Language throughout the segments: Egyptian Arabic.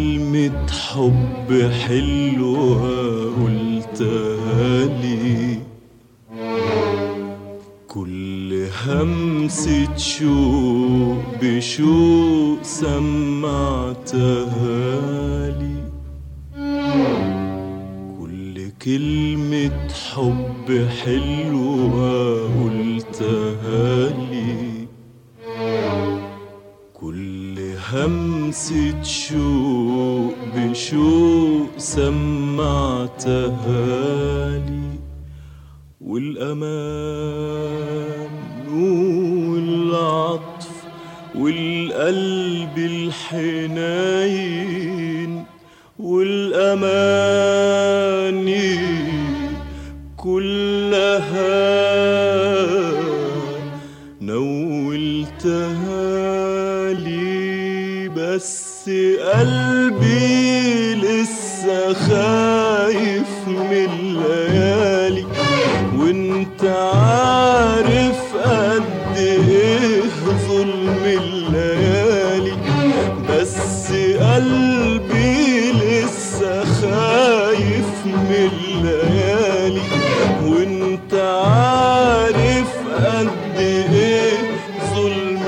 كلمة حب حلوة قلتها لي كل همسة شوق بشوق سمعتها لي كل كلمة حب حلوة قلتها لي كل همسة شوق بشوق سمعتها لي والأمان والعطف والقلب الحنين والأماني كلها نولتها لي بس قلبي لسه خايف من الليالي وانت عارف قد ايه ظلم الليالي بس قلبي لسه خايف من الليالي وانت عارف قد ايه ظلم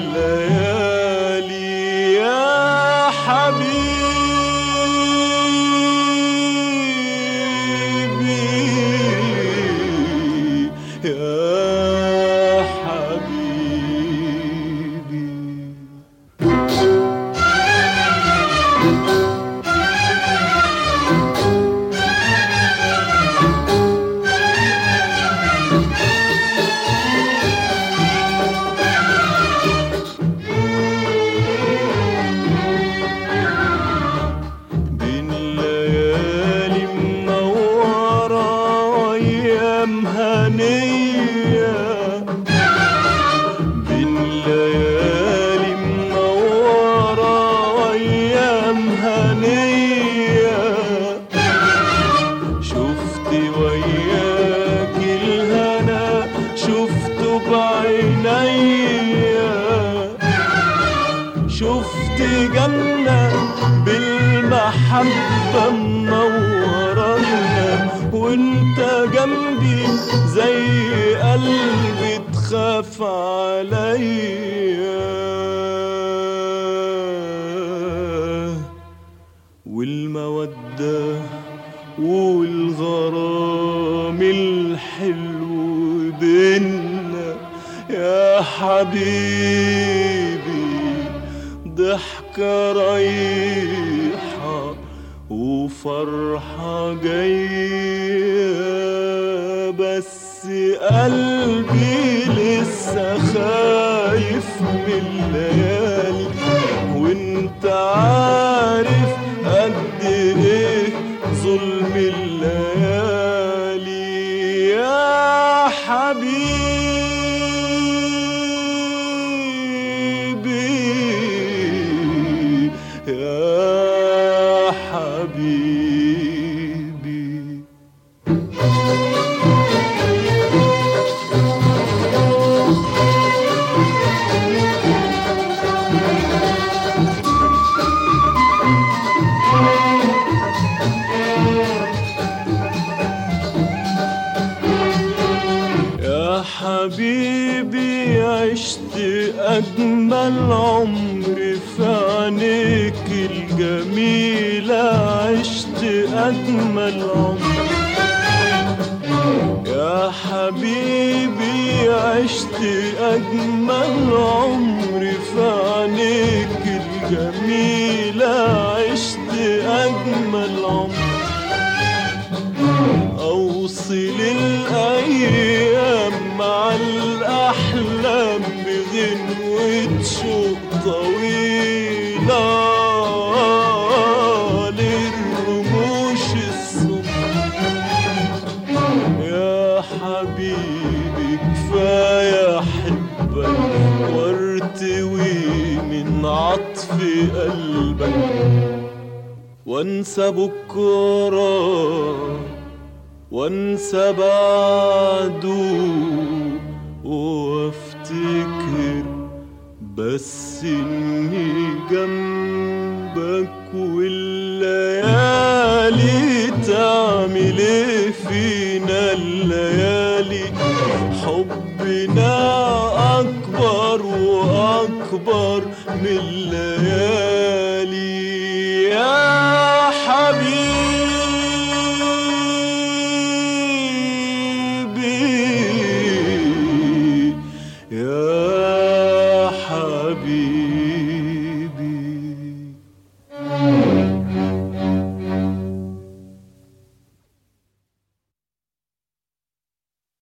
الليالي يا حبيبي يا حبيبي بين ليالي منورة أيام هنية بين ليالي منورة أيام هنية شفت وياك الهنا شفته بعينيا شفت جنة بالمحبة منورنا وانت جنبي زي قلبي تخاف عليا والمودة والغرام الحلو بينا يا حبيبي ضحكة رايحة وفرحة جاية بس قلبي لسه خايف من الليالي وانت عارف قد ايه ظلم الليالي يا حبيبي يا حبيبي يا حبيبي عشت أجمل عمر في عينيك الجميلة عشت أجمل عمر يا حبيبي عشت أجمل عمر في عينيك الجميلة عشت أجمل عمر أوصل الأيام مع الأحلام بغنوة شوق طويلة للرموش السمر يا حبيبي كفاية أحبك وارتوي من عطف قلبك وانسى بكره وانسى بعده وافتكر بس اني جنبك وال الليالي تعمل ايه فينا الليالي حبنا اكبر واكبر من الليالي يا حبيبي يا حبيبي